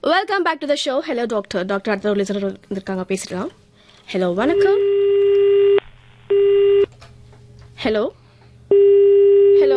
welcome back to the show hello doctor doctor அடுத்த ஒரு listener இருக்காங்க பேசிடலாம் ஹலோ வணக்கம் ஹலோ ஹலோ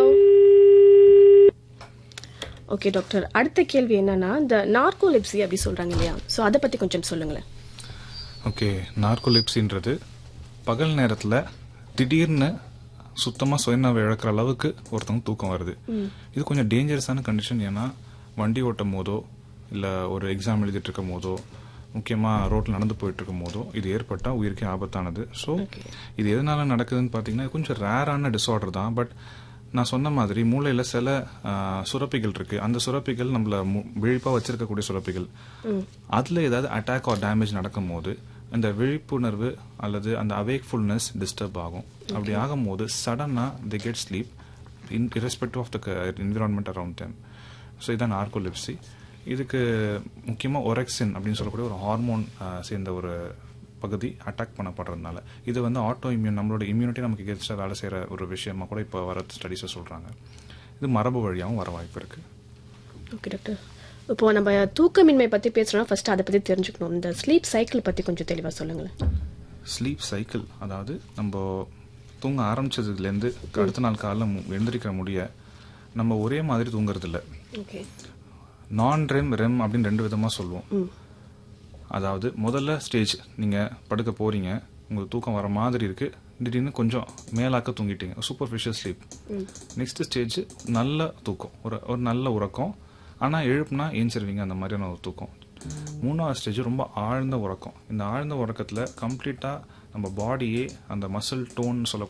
ஓகே டாக்டர் அடுத்த கேள்வி என்னன்னா இந்த நார்கோலிப்சி அப்படி சொல்றாங்க இல்லையா ஸோ அதை பத்தி கொஞ்சம் சொல்லுங்களேன் ஓகே நார்கோலிப்ஸின்றது பகல் நேரத்தில் திடீர்னு சுத்தமாக சுயநவ இழக்கிற அளவுக்கு ஒருத்தவங்க தூக்கம் வருது இது கொஞ்சம் டேஞ்சரஸான கண்டிஷன் ஏன்னா வண்டி ஓட்டும் போதோ இல்லை ஒரு எக்ஸாம் எழுதிட்டு இருக்கும் போதோ முக்கியமாக ரோட்டில் நடந்து போயிட்டு இருக்கும் போதோ இது ஏற்பட்டால் உயிருக்கே ஆபத்தானது ஸோ இது எதனால நடக்குதுன்னு பார்த்தீங்கன்னா இது கொஞ்சம் ரேரான டிஸார்டர் தான் பட் நான் சொன்ன மாதிரி மூளையில் சில ஆ, சுரப்பிகள் இருக்கு அந்த சுரப்பிகள் நம்மள மு- விழிப்பா வச்சிருக்கக்கூடிய சுரப்பிகள் அதுல ஏதாவது அட்டாக் ஆர் டேமேஜ் நடக்கும் போது இந்த விழிப்புணர்வு அல்லது அந்த அவேக்ஃபுல்னஸ் டிஸ்டர்ப் ஆகும் அப்படி ஆகும்போது சடனா the get sleep in irrespective of the environment around them so இதான் நார்கோலிப்சி இதுக்கு முக்கியமாக ஒரெக்சின் அப்படின்னு சொல்லக்கூடிய ஒரு ஹார்மோன் சேர்ந்த ஒரு பகுதி அட்டாக் பண்ணப்படுறதுனால இது வந்து ஆட்டோ இம்யூன் நம்மளோட இம்யூனிட்டி நமக்கு எகென்ஸ்டாக வேலை செய்கிற ஒரு விஷயமா கூட இப்போ வர ஸ்டடீஸை சொல்கிறாங்க இது மரபு வழியாகவும் வர வாய்ப்பு இருக்குது ஓகே டாக்டர் இப்போ நம்ம தூக்கமின்மை பத்தி பேசுறோம்னா ஃபர்ஸ்ட் அதை பத்தி தெரிஞ்சுக்கணும் இந்த ஸ்லீப் சைக்கிள் பத்தி கொஞ்சம் தெளிவா சொல்லுங்களேன் ஸ்லீப் சைக்கிள் அதாவது நம்ம தூங்க ஆரம்பிச்சதுலேருந்து அடுத்த நாள் காலைல மு- எழுந்திருக்கிற முடிய நம்ம ஒரே மாதிரி தூங்குறது இல்ல ஓகே நான் ரெம் ரெம் அப்படின்னு ரெண்டு விதமாக சொல்லுவோம் அதாவது முதல்ல ஸ்டேஜ் நீங்கள் படுக்க போறீங்க உங்களுக்கு தூக்கம் வர மாதிரி இருக்கு திடீர்னு கொஞ்சம் மேலாக்க தூங்கிட்டீங்க சூப்பர்ஃபிஷியல் ஸ்லீப் நெக்ஸ்ட் ஸ்டேஜ் நல்ல தூக்கம் ஒரு ஒரு நல்ல உறக்கம் ஆனால் எழுப்புனா ஏஞ்சிருவீங்க அந்த மாதிரியான ஒரு தூக்கம் மூணாவது ஸ்டேஜ் ரொம்ப ஆழ்ந்த உறக்கம் இந்த ஆழ்ந்த உறக்கத்தில் கம்ப்ளீட்டாக நம்ம பாடியே அந்த மசில் டோன் சொல்லக்கூடிய